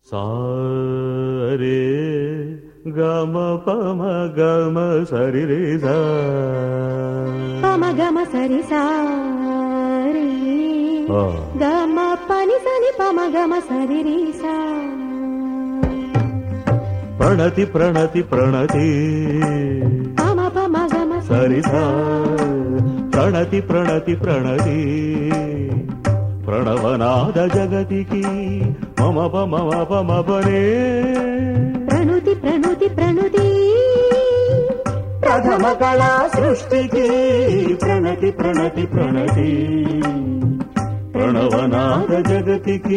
సారే గమ పమ గమ సరి రే సా పమ గమ సరి సారి ఆ. గమ పని సని పమ గమ సరి రి సా ప్రణతి ప్రణతి ప్రణతి పమ పమ గమ సరి సా ప్రణతి ప్రణతి ప్రణతి ప్రణవనాద జగతికి మమ పమ పమ పనే ప్రణుతి ప్రణుతి ప్రణుతి ప్రథమ కళా సృష్టికి ప్రణతి ప్రణతి ప్రణతి ప్రణవనాద జగతికి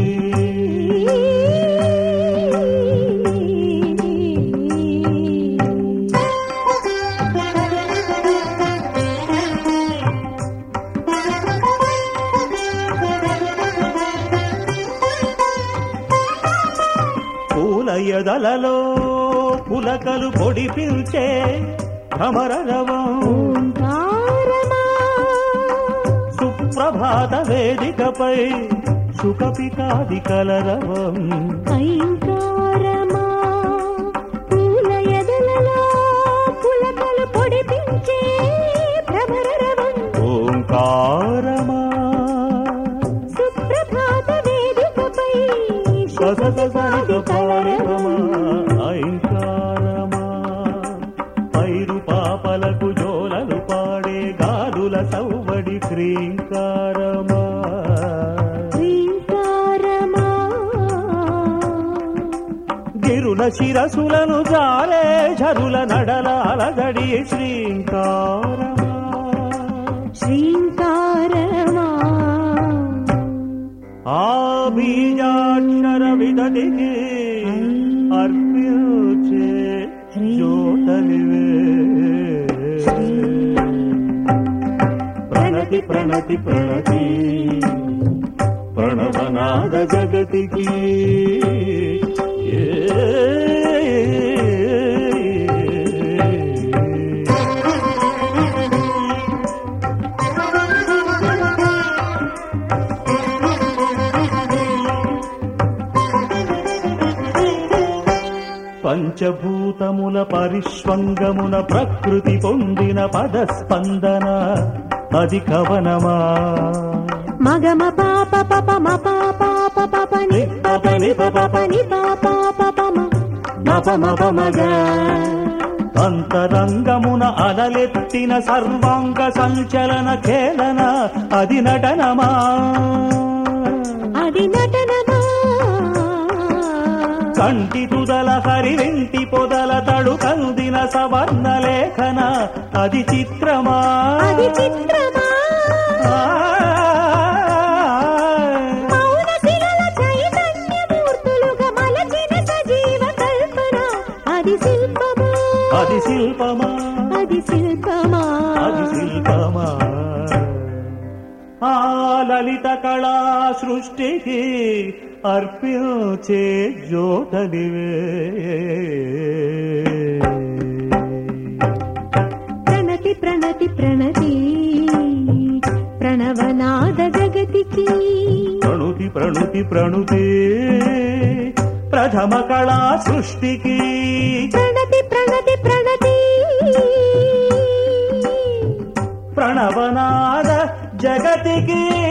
పూల ఎదలలో పులకలు పొడి పిల్చే భ్రమరవం ఓంకారమా సుప్రభాత వేదికపై సుఖపికాది కలరవం ఐంకారమా పూల ఎదలలో పులకలు పొడిపించే భ్రమరరవం ఓంకారమా సుప్రభాత వేదికపై ససససరిగ పారవమా ఐంకారమా పైరు పాపలకు జోలలు పాడే గాలుల సౌవడి క్రీంకారమా శ్రీంకారమా గిరుల శిరసులను జాలే ఝరుల నడల అలదడి శ్రీంకారమా శ్రీంకారమా ఆ బీజాక్షర విదటికి అర్పించే జోటలివే ప్రణతి ప్రణతి ప్రణతి ప్రణవనాద జగతికి ఏ పంచభూతముల పరిష్వంగమున ప్రకృతి పొందిన పదస్పందన అది కవనమా మగమ పాప పప మ పాప పప ని పప ని పప ని పాప పపమ మప మప మగ అంతరంగమున అలలెత్తిన సర్వాంగ సంచలన ఖేళన అది నటనమా అది నటనమా కంటి తుదల హరివింటి పొదల తడు కందిన సవర్ణ లేఖన అది చిత్రమా అది చిత్రమా మౌన శిలల చైతన్యమూర్తులుగా మలచిన సజీవ కల్పన అది శిల్పమా అది శిల్పమా అది శిల్పమా అది శిల్పమా ఆ లలిత కళా సృష్టికి అర్పించే జ్యోతనివే ప్రణతి ప్రణతి ప్రణతి ప్రణవనాద జగతికి ప్రణుతి ప్రణుతి ప్రణుతి ప్రథమ కళా సృష్టికి ప్రణతి ప్రణతి ప్రణతి ప్రణవనాద జగతికి